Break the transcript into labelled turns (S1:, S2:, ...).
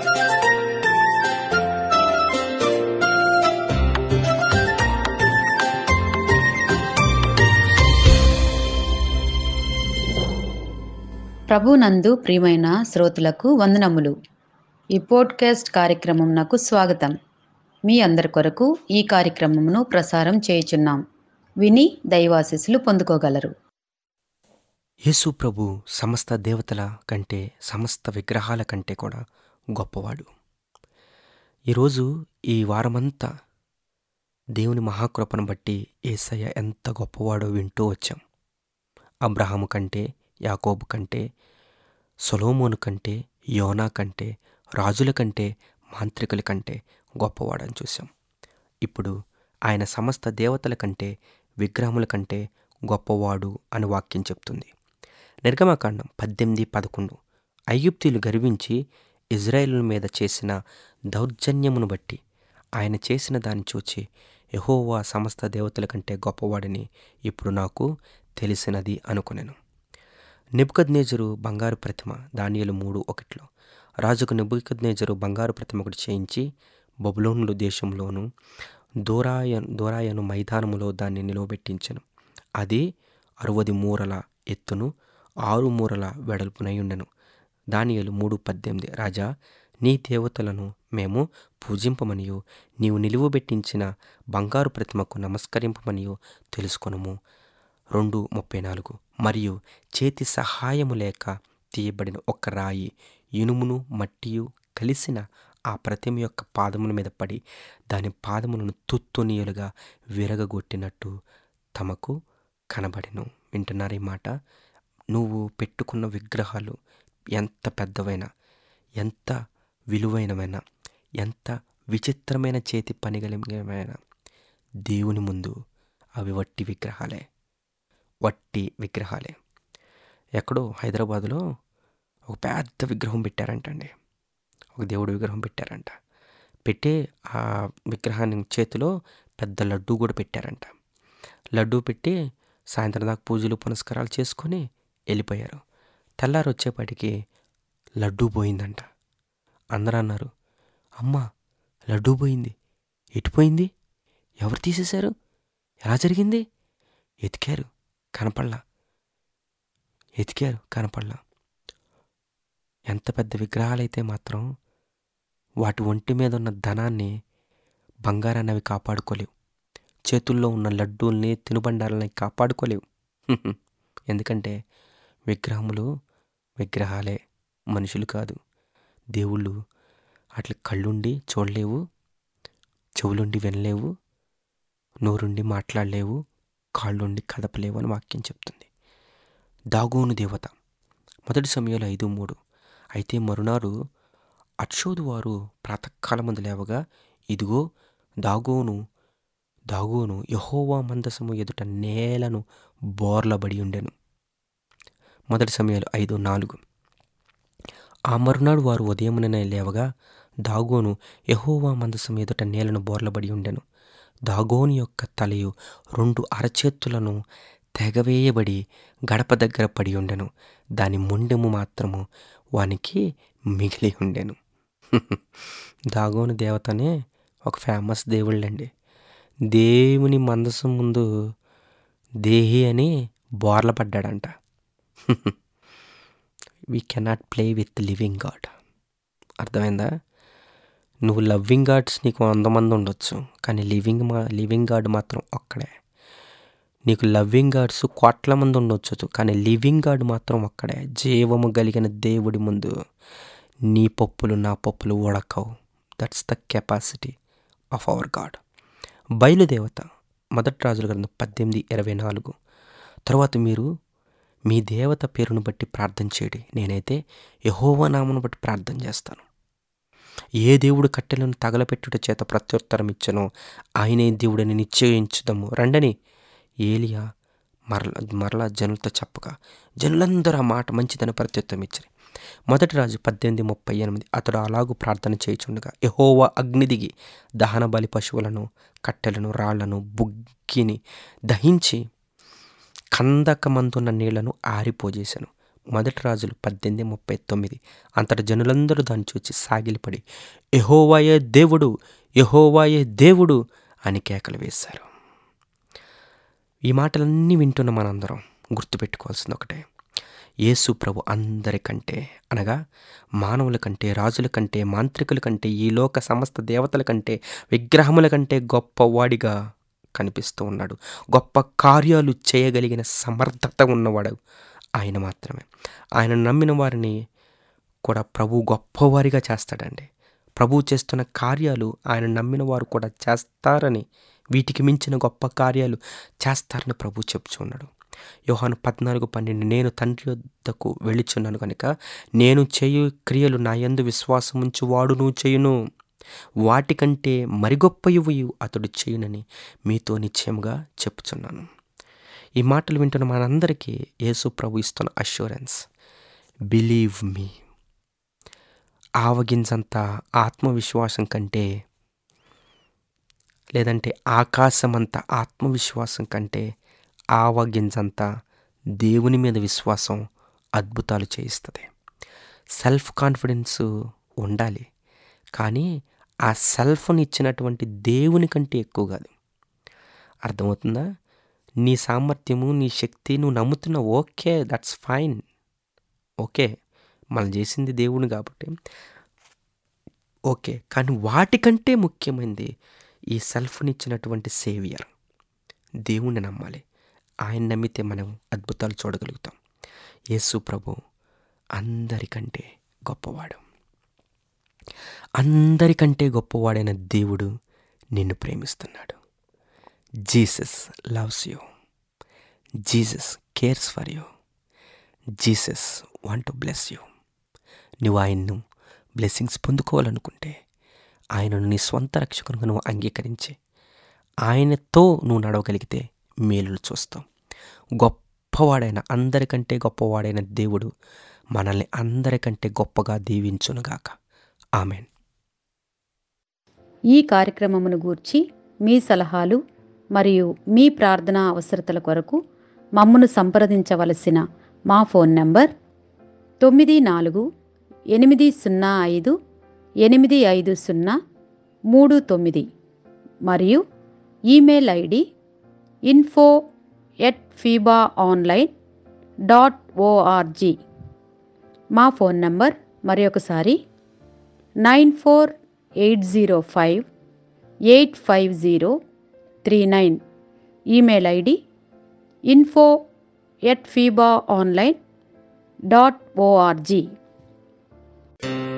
S1: ప్రభునందు ప్రియమైన శ్రోతలకు వందనములు ఈ పోడ్కాస్ట్ కార్యక్రమం నాకు స్వాగతం మీ అందరి కొరకు ఈ కార్యక్రమమును ప్రసారం చేయుచున్నాం విని దైవాశీస్సులు పొందుకోగలరు
S2: యేసు ప్రభు సమస్త దేవతల కంటే సమస్త విగ్రహాల కంటే కూడా గొప్పవాడు ఈరోజు ఈ వారమంతా దేవుని మహాకృపను బట్టి ఏసయ్య ఎంత గొప్పవాడో వింటూ వచ్చాం అబ్రహాము కంటే యాకోబు కంటే సొలోమోను కంటే యోనా కంటే రాజుల కంటే మాంత్రికుల కంటే గొప్పవాడని చూసాం ఇప్పుడు ఆయన సమస్త దేవతల కంటే విగ్రహముల కంటే గొప్పవాడు అని వాక్యం చెప్తుంది నిర్గమకాండం పద్దెనిమిది పదకొండు అయ్యుప్తీలు గర్వించి ఇజ్రాయేలుల మీద చేసిన దౌర్జన్యమును బట్టి ఆయన చేసిన దాన్ని చూచి యహోవా సమస్త దేవతల కంటే గొప్పవాడని ఇప్పుడు నాకు తెలిసినది అనుకునేను నెబుకద్నేజరు బంగారు ప్రతిమ దానియలు మూడు ఒకటిలో రాజుకు నెబుకద్నేజరు బంగారు ప్రతిమ ఒకటి చేయించి బబులోనులు దేశంలోను దూరాయ దూరాయను మైదానములో దాన్ని నిలవబెట్టించెను అది అరవది మూరల ఎత్తును ఆరు మూరల వెడల్పునై ఉండెను దానియలు మూడు పద్దెనిమిది రాజా నీ దేవతలను మేము పూజింపమనియు నీవు నిలువబెట్టించిన బంగారు ప్రతిమకు నమస్కరింపమనియు తెలుసుకొనుము రెండు ముప్పై నాలుగు మరియు చేతి సహాయము లేక తీయబడిన ఒక రాయి ఇనుమును మట్టియు కలిసిన ఆ ప్రతిమ యొక్క పాదముల మీద పడి దాని పాదములను తుత్తునీయులుగా విరగగొట్టినట్టు తమకు కనబడిను వింటున్నారు ఈ మాట నువ్వు పెట్టుకున్న విగ్రహాలు ఎంత పెద్దవైనా ఎంత విలువైనవైనా ఎంత విచిత్రమైన చేతి పని కలిగిన దేవుని ముందు అవి వట్టి విగ్రహాలే వట్టి విగ్రహాలే ఎక్కడో హైదరాబాదులో ఒక పెద్ద విగ్రహం పెట్టారంటండి ఒక దేవుడి విగ్రహం పెట్టారంట పెట్టి ఆ విగ్రహాన్ని చేతిలో పెద్ద లడ్డు కూడా పెట్టారంట లడ్డు పెట్టి సాయంత్రం దాకా పూజలు పునస్కారాలు చేసుకొని వెళ్ళిపోయారు తెల్లారు వచ్చేపాటికి లడ్డు పోయిందంట అందరూ అన్నారు అమ్మ లడ్డు పోయింది ఎటుపోయింది ఎవరు తీసేశారు ఎలా జరిగింది ఎతికారు కనపడలా ఎతికారు కనపడలా ఎంత పెద్ద విగ్రహాలైతే మాత్రం వాటి ఒంటి మీద ఉన్న ధనాన్ని బంగారాన్ని అవి కాపాడుకోలేవు చేతుల్లో ఉన్న లడ్డూల్ని తినుబండాలని కాపాడుకోలేవు ఎందుకంటే విగ్రహములు విగ్రహాలే మనుషులు కాదు దేవుళ్ళు అట్లా కళ్ళుండి చూడలేవు చెవులుండి వినలేవు నోరుండి మాట్లాడలేవు కాళ్ళుండి కదపలేవు అని వాక్యం చెప్తుంది దాగోను దేవత మొదటి సమయంలో ఐదు మూడు అయితే మరునాడు అక్షోదు వారు ప్రాతకాలమందు లేవగా ఇదిగో దాగోను దాగోను యహోవా మందసము ఎదుట నేలను బోర్లబడి ఉండెను మొదటి సమయాలు ఐదు నాలుగు ఆ మరునాడు వారు ఉదయముననే లేవగా దాగోను యహోవా మందసం ఎదుట నేలను బోర్లబడి ఉండెను దాగోని యొక్క తలయు రెండు అరచేతులను తెగవేయబడి గడప దగ్గర పడి ఉండెను దాని ముండెము మాత్రము వానికి మిగిలి ఉండెను దాగోని దేవతనే ఒక ఫేమస్ దేవుళ్ళండి దేవుని మందసం ముందు దేహి అని బోర్ల పడ్డాడంట we cannot play with living God అర్థమైందా నువ్వు లవ్వింగ్ గాడ్స్ నీకు వంద మంది ఉండొచ్చు కానీ లివింగ్ మా లివింగ్ గాడ్ మాత్రం ఒక్కడే నీకు లవ్వింగ్ గాడ్స్ కోట్ల మంది ఉండొచ్చు కానీ లివింగ్ గాడ్ మాత్రం ఒక్కడే జీవము కలిగిన దేవుడి ముందు నీ పప్పులు నా పప్పులు ఉడకవు that's the capacity of our God బయలుదేవత మొదటి రాజుల గ్రంథం పద్దెనిమిది ఇరవై నాలుగు తర్వాత మీరు మీ దేవత పేరును బట్టి ప్రార్థన చేయడి నేనైతే యహోవా నామను బట్టి ప్రార్థన చేస్తాను ఏ దేవుడు కట్టెలను తగలపెట్టుట చేత ప్రత్యుత్తరం ఇచ్చనో ఆయనే దేవుడని నిశ్చయించుదాము రండని ఏలియా మరల మరలా జనులతో చెప్పగా జనులందరూ ఆ మాట మంచిదని ప్రత్యుత్తరం ఇచ్చరి మొదటి రాజు పద్దెనిమిది ముప్పై ఎనిమిది అతడు అలాగూ ప్రార్థన చేయుచుండగా యహోవా అగ్ని దిగి దహన బలి పశువులను కట్టెలను రాళ్లను బుగ్గిని దహించి కందకమందున్న నీళ్లను ఆరిపోజేశాను మొదటి రాజులు పద్దెనిమిది ముప్పై తొమ్మిది అంతటి జనులందరూ దాన్ని చూచి సాగిలిపడి యహోవాయే దేవుడు యహోవాయే దేవుడు అని కేకలు వేశారు ఈ మాటలన్నీ వింటున్న మనందరం గుర్తుపెట్టుకోవాల్సింది ఒకటే యేసు ప్రభు అందరికంటే అనగా మానవుల కంటే రాజుల కంటే మాంత్రికుల కంటే ఈ లోక సమస్త దేవతల కంటే విగ్రహముల కంటే గొప్పవాడిగా కనిపిస్తూ ఉన్నాడు గొప్ప కార్యాలు చేయగలిగిన సమర్థత ఉన్నవాడు ఆయన మాత్రమే ఆయన నమ్మిన వారిని కూడా ప్రభు గొప్పవారిగా చేస్తాడండి ప్రభు చేస్తున్న కార్యాలు ఆయన నమ్మిన వారు కూడా చేస్తారని వీటికి మించిన గొప్ప కార్యాలు చేస్తారని ప్రభు చెప్తున్నాడు యోహాను పద్నాలుగు పన్నెండు నేను తండ్రి వద్దకు వెళ్ళిచున్నాను కనుక నేను చేయు క్రియలు నా యందు విశ్వాసం ఉంచు వాడును చేయును వాటికంటే మరి గొప్పయువు అతడు చేయునని మీతో నిశ్చయముగా చెప్పుచున్నాను ఈ మాటలు వింటున్న మనందరికీ యేసు ప్రభు ఇస్తున్న అష్యూరెన్స్ బిలీవ్ మీ ఆవగించంత ఆత్మవిశ్వాసం కంటే లేదంటే ఆకాశమంత ఆత్మవిశ్వాసం కంటే ఆవగించంత దేవుని మీద విశ్వాసం అద్భుతాలు చేయిస్తుంది సెల్ఫ్ కాన్ఫిడెన్స్ ఉండాలి కానీ ఆ సెల్ఫ్ని ఇచ్చినటువంటి దేవుని కంటే ఎక్కువ కాదు అర్థమవుతుందా నీ సామర్థ్యము నీ శక్తి నువ్వు నమ్ముతున్న ఓకే దట్స్ ఫైన్ ఓకే మనం చేసింది దేవుని కాబట్టి ఓకే కానీ వాటికంటే ముఖ్యమైనది ఈ సెల్ఫ్ని ఇచ్చినటువంటి సేవియర్ దేవుణ్ణి నమ్మాలి ఆయన నమ్మితే మనం అద్భుతాలు చూడగలుగుతాం యేసు ప్రభు అందరికంటే గొప్పవాడు అందరికంటే గొప్పవాడైన దేవుడు నిన్ను ప్రేమిస్తున్నాడు Jesus loves you Jesus cares for you Jesus want to bless you నువ్వు ఆయన్ను బ్లెస్సింగ్స్ పొందుకోవాలనుకుంటే ఆయనను నీ స్వంత రక్షకునిగా నువ్వు అంగీకరించి ఆయనతో నువ్వు నడవగలిగితే మేలులు చూస్తాం గొప్పవాడైన అందరికంటే గొప్పవాడైన దేవుడు మనల్ని అందరికంటే గొప్పగా దీవించునుగాక ఆమెన్
S1: ఈ కార్యక్రమమును గూర్చి మీ సలహాలు మరియు మీ ప్రార్థనా అవసరతల కొరకు మమ్మను సంప్రదించవలసిన మా ఫోన్ నంబర్ తొమ్మిది నాలుగు ఎనిమిది సున్నా ఐదు ఎనిమిది ఐదు సున్నా మూడు తొమ్మిది మరియు email ID info at FEBA online dot ORG మా ఫోన్ నంబర్ మరి ఒకసారి nine four eight zero five eight five zero three nine email ID info at FEBA online dot ORG